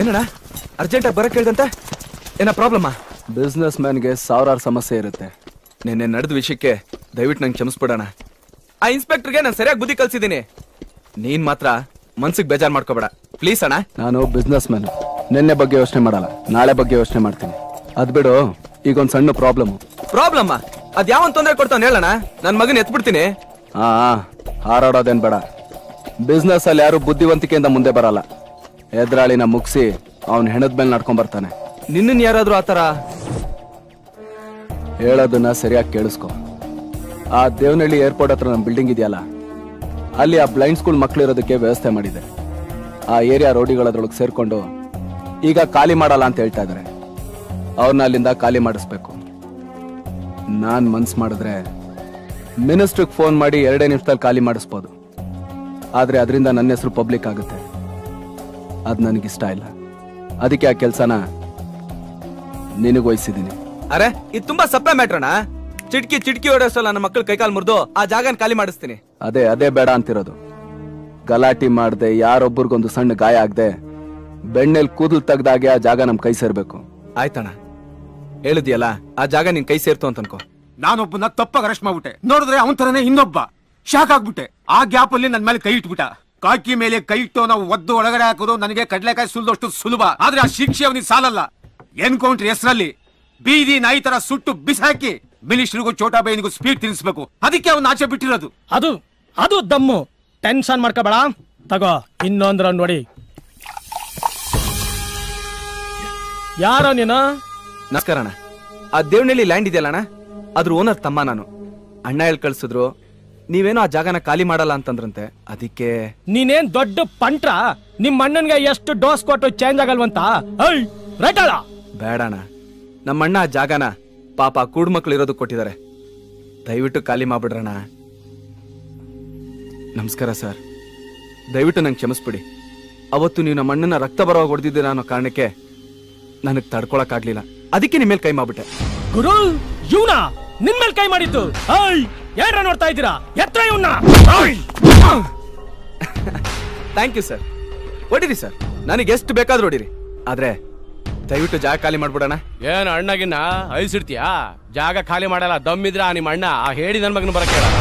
ಏನಣ್ಣ ಅರ್ಜೆಂಟಾಗಿ ಬರಕ್ ಹೇಳ್ದಂತೆ ಏನ ಪ್ರಾಬ್ಲಮ್ಮ ಬಿಸ್ನೆಸ್ ಮ್ಯಾನ್ಗೆ ಸಾವಿರಾರು ಸಮಸ್ಯೆ ಇರುತ್ತೆ ನಿನ್ನೆ ನಡೆದ ವಿಷಯಕ್ಕೆ ದಯವಿಟ್ಟು ನಂಗೆ ಕ್ಷಮಿಸ್ಬಿಡೋಣ ಆ ಇನ್ಸ್ಪೆಕ್ಟರ್ಗೆ ನಾನು ಸರಿಯಾಗಿ ಬುದ್ಧಿ ಕಲ್ಸಿದ್ದೀನಿ ನೀನ್ ಮಾತ್ರ ಮನ್ಸಿಗೆ ಬೇಜಾರ್ ಮಾಡ್ಕೋಬೇಡ ಪ್ಲೀಸ್ ಅಣ್ಣ ನಾನು ಬಿಸ್ನೆಸ್ ಮ್ಯಾನ್ ನಿನ್ನೆ ಬಗ್ಗೆ ಯೋಚನೆ ಮಾಡಲ್ಲ ನಾಳೆ ಬಗ್ಗೆ ಯೋಚನೆ ಮಾಡ್ತೀನಿ ಅದ್ ಬಿಡು ಈಗ ಒಂದ್ ಸಣ್ಣ ಪ್ರಾಬ್ಲಮ್ ಪ್ರಾಬ್ಲಮ್ಮ ಅದ್ ಯಾವನ್ ತೊಂದರೆ ಕೊಡ್ತಾನೆ ಹೇಳಣ್ಣ ನನ್ ಮಗನ್ ಎತ್ಬಿಡ್ತೀನಿ ಹಾ ಹಾರಾಡೋದೇನ್ ಬೇಡ ಬಿಸ್ನೆಸ್ ಅಲ್ಲಿ ಯಾರು ಬುದ್ಧಿವಂತಿಕೆಯಿಂದ ಮುಂದೆ ಬರಲ್ಲ ಎದುರಾಳಿನ ಮುಗಿಸಿ ಅವನ್ ಹೆಣದ ಮೇಲೆ ನಡ್ಕೊಂಡ್ ಬರ್ತಾನೆ ನಿನ್ನನ್ ಯಾರಾದ್ರೂ ಆತರ ಹೇಳೋದನ್ನ ಸರಿಯಾಗಿ ಕೇಳಿಸ್ಕೊ ಆ ದೇವನಹಳ್ಳಿ ಏರ್ಪೋರ್ಟ್ ಹತ್ರ ನಮ್ಮ ಬಿಲ್ಡಿಂಗ್ ಇದೆಯಲ್ಲ ಅಲ್ಲಿ ಆ ಬ್ಲೈಂಡ್ ಸ್ಕೂಲ್ ಮಕ್ಳು ಇರೋದಕ್ಕೆ ವ್ಯವಸ್ಥೆ ಮಾಡಿದೆ ಆ ಏರಿಯಾ ರೋಡಿಗಳದ್ರೊಳಗೆ ಸೇರ್ಕೊಂಡು ಈಗ ಖಾಲಿ ಮಾಡಲ್ಲ ಅಂತ ಹೇಳ್ತಾ ಇದಾರೆ ಅವ್ರನ್ನ ಅಲ್ಲಿಂದ ಖಾಲಿ ಮಾಡಿಸ್ಬೇಕು ನಾನ್ ಮನ್ಸ್ ಮಾಡಿದ್ರೆ ಮಿನಿಸ್ಟ್ರಿಗೆ ಫೋನ್ ಮಾಡಿ ಎರಡೇ ನಿಮಿಷದಲ್ಲಿ ಖಾಲಿ ಮಾಡಿಸ್ಬೋದು ಆದ್ರೆ ಅದರಿಂದ ನನ್ನ ಹೆಸರು ಪಬ್ಲಿಕ್ ಆಗುತ್ತೆ ಅದು ನನಗಿಷ್ಟ ಇಲ್ಲ ಅದಕ್ಕೆ ಆ ಕೆಲಸನ ನಿನಗೆ ವಹಿಸಿದ್ದೀನಿ ಅರೆ ಇದು ತುಂಬಾ ಸಪ್ಲೈ ಮ್ಯಾಟ್ರ್ ಅಣ್ಣ ಚಿಟ್ಕಿ ಚಿಟ್ಕಿ ಹೊಡೆಸಲ್ಲ ನನ್ನ ಮಕ್ಕಳು ಕೈಕಾಲ್ ಮುರಿದು ಆ ಜಾಗನ ಖಾಲಿ ಮಾಡಿಸ್ತೀನಿ ಅದೇ ಅದೇ ಬೇಡ ಅಂತಿರೋದು ಗಲಾಟಿ ಮಾಡ್ದೆ ಯಾರೊಬ್ಬರಿಗೊಂದು ಸಣ್ಣ ಗಾಯ ಆಗದೆ ಬೆಣ್ಣೆಲ್ ಕೂದಲು ತೆಗ್ದಾಗೆ ಆ ಜಾಗ ನಮ್ ಕೈ ಸೇರ್ಬೇಕು ಆಯ್ತಣ್ಣ ಹೇಳಿದ್ಯಲ್ಲ ಆ ಜಾಗ ನಿನ್ ಕೈ ಸೇರ್ತು ಅಂತ ಅನ್ಕೋ ನಾನೊಬ್ಬನ ತಪ್ಪಾಗಿ ಅರೆಸ್ಟ್ ಮಾಡ್ಬಿಟ್ಟೆ ನೋಡಿದ್ರೆ ಅವನ್ ತರನೇ ಇನ್ನೊಬ್ಬ ಶಾಕ್ ಆಗ್ಬಿಟ್ಟೆ ಆ ಗ್ಯಾಪ್ ಅಲ್ಲಿ ನನ್ ಮೇಲೆ ಕೈ ಇಟ್ಬಿಟ್ಟ ಕಾಕಿ ಮೇಲೆ ಕೈ ಇಟ್ಟು ನಾವು ಒದ್ದು ಒಳಗಡೆ ಹಾಕೋದು ನನಗೆ ಕಡ್ಲೆಕಾಯಿ ಸುಲಿದಷ್ಟು ಸುಲಭ ಆದ್ರೆ ಆ ಶಿಕ್ಷೆ ಅವನಿಗೆ ಸಾಲಲ್ಲ ಎನ್ಕೌಂಟರ್ ಹೆಸರಲ್ಲಿ ಬೀದಿ ನಾಯಿ ತರ ಸುಟ್ಟು ಬಿಸಾಕಿ ಮಿನಿಸ್ಟ್ರಿಗೂ ಚೋಟಾಬೈನಿಗೂ ಸ್ಪೀಡ್ ತಿನ್ನಿಸ್ಬೇಕು ಅದಕ್ಕೆ ಅವನ್ ಆಚೆ ಬಿಟ್ಟಿರೋದು ಅದು ಅದು ದಮ್ಮು ಟೆನ್ಷನ್ ಮಾಡ್ಕೋಬೇಡ ತಗೋ ಇನ್ನೊಂದ್ರ ನೋಡಿ ಯಾರೋ ನೀನು ನಮಸ್ಕಾರ ಅಣ್ಣ ಆ ದೇವನಹಳ್ಳಿ ಲ್ಯಾಂಡ್ ಇದೆಯಲ್ಲ ಅಣ್ಣ ಅದ್ರ ಓನರ್ ತಮ್ಮ ನಾನು ಅಣ್ಣ ಹೇಳಿ ಕಳ್ಸಿದ್ರು ನೀವೇನೋ ಆ ಜಾಗನ ಖಾಲಿ ಮಾಡಲ್ಲ ಅಂತಂದ್ರಂತೆ ಅದಕ್ಕೆ ನೀನೇನ್ ದೊಡ್ಡ ಪಂಟ್ರ ನಿಮ್ ಅಣ್ಣನ್ಗೆ ಎಷ್ಟು ಡೋಸ್ ಕೊಟ್ಟು ಚೇಂಜ್ ಆಗಲ್ವಂತ ಐ ರೈಟ್ ಅಲ್ಲ ಬೇಡಣ್ಣ ನಮ್ಮ ಅಣ್ಣ ಆ ಜಾಗನ ಪಾಪ ಕೂಡ್ ಮಕ್ಳು ಇರೋದಕ್ಕೆ ಕೊಟ್ಟಿದ್ದಾರೆ ದಯವಿಟ್ಟು ಖಾಲಿ ಮಾಡ್ಬಿಡ್ರಣ್ಣ ನಮಸ್ಕಾರ ಸರ್ ದಯವಿಟ್ಟು ನಂಗೆ ಕ್ಷಮಿಸ್ಬಿಡಿ ಅವತ್ತು ನೀವು ನಮ್ಮ ಅಣ್ಣನ ರಕ್ತ ಬರೋ ಹೊಡೆದಿದ್ದೀರ ಅನ್ನೋ ಕಾರಣಕ್ಕೆ ನನಗೆ ತಡ್ಕೊಳಕ್ಕಾಗ್ಲಿಲ್ಲ ಅದಕ್ಕೆ ನಿಮ್ಮ ಮೇಲೆ ಕೈ ಮಾಡ್ಬಿಟ್ಟೆ ಗುರು ಇವ್ನ ನಿನ್ ಮೇಲೆ ಕೈ ಮಾಡಿದ್ದು ಐ ಏನ್ರ ನೋಡ್ತಾ ಇದ್ದೀರಾ ಎತ್ರ ಇವ್ನ ಥ್ಯಾಂಕ್ ಯು ಸರ್ ಹೊಡಿರಿ ಸರ್ ನನಗೆ ಎಷ್ಟು ಬೇಕಾದ್ರೂ ಹೊಡಿರಿ ಆದ್ರೆ ದಯವಿಟ್ಟು ಜಾಗ ಖಾಲಿ ಮಾಡ್ಬಿಡೋಣ ಏನ್ ಅಣ್ಣಗಿನ್ನ ಅಳಿಸಿಡ್ತೀಯಾ ಜಾಗ ಖಾಲಿ ಮಾಡಲ್ಲ ದಮ್ಮಿದ್ರ ನಿಮ್ಮ ಅಣ್ಣ ಆ ಹೇಳಿ ನನ್ ಮಗನ ಬರಕ್ಕೆ ಹೇಳ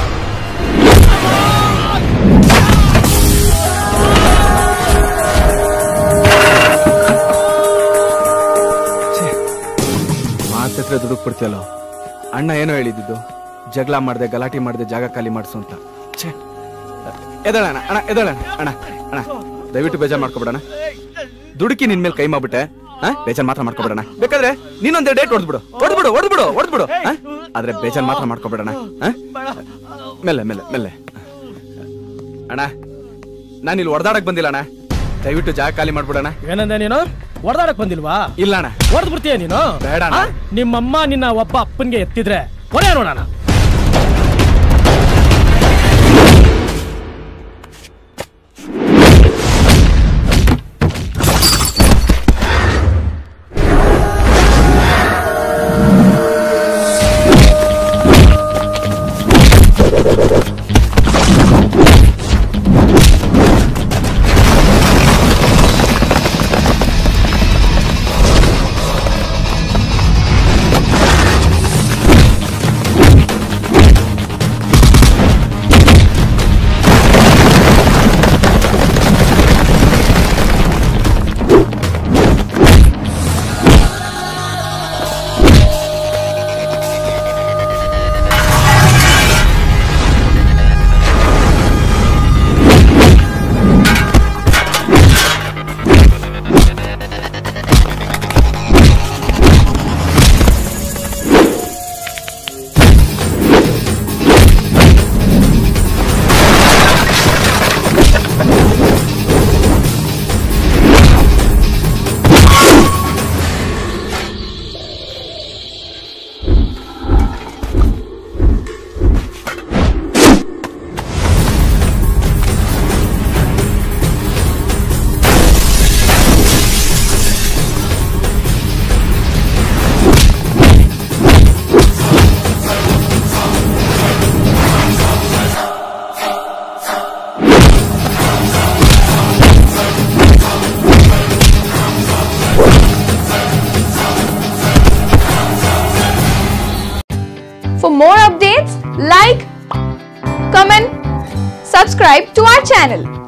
ಮಾತತ್ರ ದುಡುಕ್ ಬಿಡ್ತೀಯಲ್ಲ ಅಣ್ಣ ಏನೋ ಹೇಳಿದ್ದು ಜಗಳ ಮಾಡ್ದೆ ಗಲಾಟೆ ಮಾಡ್ದೆ ಜಾಗ ಖಾಲಿ ಮಾಡಿಸು ಅಂತ ಛೇ ಎದಳ ಅಣ್ಣ ಅಣ್ಣ ಎದಳ ಅಣ್ಣ ಅಣ್ಣ ದಯವಿಟ್ಟು ಬೇಜಾರ್ ಮಾಡ್ಕೊಬಿಡಣ ದುಡುಕಿ ನಿನ್ ಮೇಲೆ ಕೈ ಮಾಡ್ಬಿಟ್ಟೆ ಹಾ ಬೇಜಾರ್ ಮಾತ್ರ ಮಾಡ್ಕೊಬಿಡಣ ಬೇಕಾದ್ರೆ ನೀನೊಂದೇ ಡೇಟ್ ಹೊಡೆದ್ಬಿಡು ಹೊಡೆದ್ಬಿಡು ಹೊಡೆದ್ಬಿಡು ಹೊಡೆದ್ಬಿಡು ಆದ್ರೆ ಬೇಜಾರ್ ಮಾತ್ರ ಮಾಡ್ಕೊಬಿಡಣ ಮೆಲ್ಲೆ ಮೆಲ್ಲೆ ಮೆಲ್ಲೆ ಅಣ್ಣ ನಾನು ಇಲ್ಲಿ ಹೊಡೆದಾಡಕ್ ಬಂದಿಲ್ಲ ಅಣ್ಣ ದಯವಿಟ್ಟು ಜಾಗ ಖಾಲಿ ಮಾಡ್ಬಿಡಣ ಏನಂದೆ ನೀನು ಹೊಡೆದಾಡಕ್ ಬಂದಿಲ್ವಾ ಇಲ್ಲ ಅಣ್ಣ ಹೊಡೆದ್ ಬಿಡ್ತೀಯ ನೀನು ಬೇಡ ಅಣ್ಣ. ಆ? ನಿಮ್ಮಮ್ಮ ನಿನ್ನ ಒಬ್ಬ ಅಪ್ಪನ್ಗೆ ಎತ್ತಿದ್ರೆ ಹೊಡೆ ನೋಡೋಣ For more updates, like, comment, subscribe to our channel.